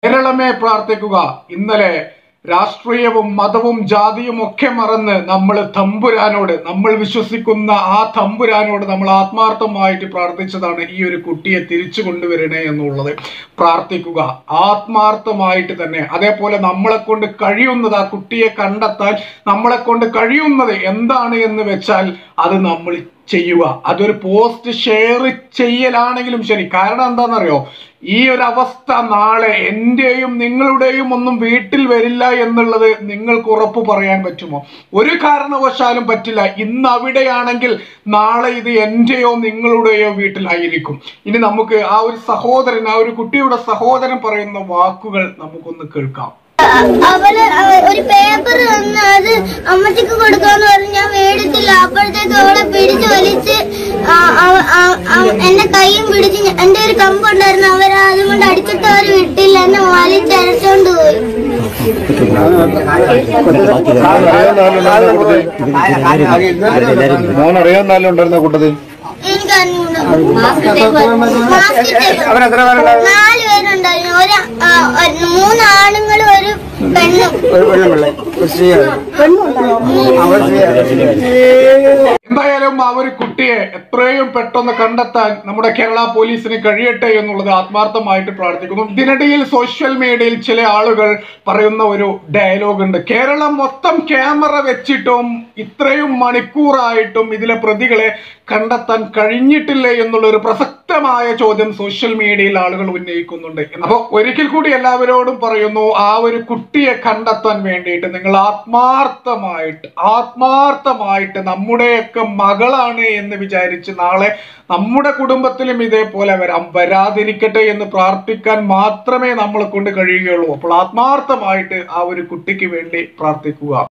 കേരളമേ പ്രാർത്ഥിക്കുക ഇന്നലെ രാഷ്ട്രീയവും മതവും ജാതിയും ഒക്കെ മറന്ന് നമ്മൾ തമ്പുരാനോട് നമ്മൾ വിശ്വസിക്കുന്ന ആ തമ്പുരാനോട് നമ്മൾ ആത്മാർത്ഥമായിട്ട് പ്രാർത്ഥിച്ചതാണ് ഈ ഒരു കുട്ടിയെ തിരിച്ചു കൊണ്ടുവരണേ എന്നുള്ളത് പ്രാർത്ഥിക്കുക ആത്മാർത്ഥമായിട്ട് തന്നെ അതേപോലെ നമ്മളെ കൊണ്ട് കഴിയുന്നത് ആ കുട്ടിയെ കണ്ടെത്താൻ നമ്മളെ കൊണ്ട് കഴിയുന്നത് എന്താണ് എന്ന് വെച്ചാൽ അത് നമ്മൾ ചെയ്യുക അതൊരു പോസ്റ്റ് ഷെയർ ചെയ്യലാണെങ്കിലും ശരി കാരണം എന്താണെന്നറിയോ ഈ ഒരു അവസ്ഥ നാളെ എന്റെയും നിങ്ങളുടെയും ഒന്നും വീട്ടിൽ വരില്ല എന്നുള്ളത് നിങ്ങൾക്ക് ഉറപ്പ് പറയാൻ പറ്റുമോ ഒരു കാരണവശാലും പറ്റില്ല ഇന്ന് അവിടെയാണെങ്കിൽ നാളെ ഇത് എന്റെയോ നിങ്ങളുടെയോ വീട്ടിലായിരിക്കും ഇനി നമുക്ക് ആ ഒരു സഹോദരൻ ആ ഒരു കുട്ടിയുടെ സഹോദരൻ പറയുന്ന വാക്കുകൾ നമുക്കൊന്ന് കേൾക്കാം അവള് അവ- ഒരു പേപ്പർ തന്ന് അത് അമ്മച്ചിക്ക് കൊടുക്കാന്ന് പറഞ്ഞ് ഞാൻ മേടിച്ചില്ല അപ്പോഴത്തേക്ക് അവളെ പിടിച്ച് വലിച്ച് ആ, അവ- ആ- ആ- എന്റെ കൈയും പിടിച്ച് ഞ- എന്റെ ഒരു കമ്പുണ്ടായിരുന്നു അവര് അതുകൊണ്ട് അടിച്ചിട്ട് അവർ വിട്ടില്ല എന്നെ വലിച്ചരച്ചോണ്ട് പോയി മോൻ അറിയാവുന്നാലും ഉണ്ടായിരുന്ന കൂട്ടത്തിൽ എനിക്ക് അറിഞ്ഞൂടാ. മാസ്ക് ഇട്ടേക്കുവാ. നാല് പേരുണ്ടായിരുന്നു ഒരു ആ, ഒരു- മൂന്ന് ആണുങ്ങളും ഒരു പെണ്ണും എന്തായാലും ആ ഒരു കുട്ടിയെ എത്രയും പെട്ടെന്ന് കണ്ടെത്താൻ നമ്മുടെ കേരള പോലീസിന് കഴിയട്ടെ എന്നുള്ളത് ആത്മാർത്ഥമായിട്ട് പ്രാർത്ഥിക്കുന്നു ഇതിനിടയിൽ സോഷ്യൽ മീഡിയയിൽ ചില ആളുകൾ പറയുന്ന ഒരു ഡയലോഗ് ഉണ്ട് കേരളം മൊത്തം ക്യാമറ വെച്ചിട്ടും ഇത്രയും മണിക്കൂറായിട്ടും ഇതിലെ പ്രതികളെ കണ്ടെത്താൻ കഴിഞ്ഞിട്ടില്ലേ എന്നുള്ള ഒരു പ്രസക്തമായ ചോദ്യം സോഷ്യൽ മീഡിയയിൽ ആളുകൾ ഉന്നയിക്കുന്നുണ്ട് അപ്പൊ ഒരിക്കൽ കൂടി എല്ലാവരോടും പറയുന്നു ആ ഒരു കുട്ടിയെ കണ്ടെത്താൻ വേണ്ടിയിട്ട് നിങ്ങൾ ആത്മാർത്ഥമായിട്ട് ആത്മാർത്ഥമായിട്ട് നമ്മുടെയൊക്കെ മകളാണ് എന്ന് വിചാരിച്ച് നാളെ നമ്മുടെ കുടുംബത്തിലും ഇതേപോലെ വരാം വരാതിരിക്കട്ടെ എന്ന് പ്രാർത്ഥിക്കാൻ മാത്രമേ നമ്മളെ കൊണ്ട് കഴിയുകയുള്ളൂ അപ്പോൾ ആത്മാർത്ഥമായിട്ട് ആ ഒരു കുട്ടിക്ക് വേണ്ടി പ്രാർത്ഥിക്കുക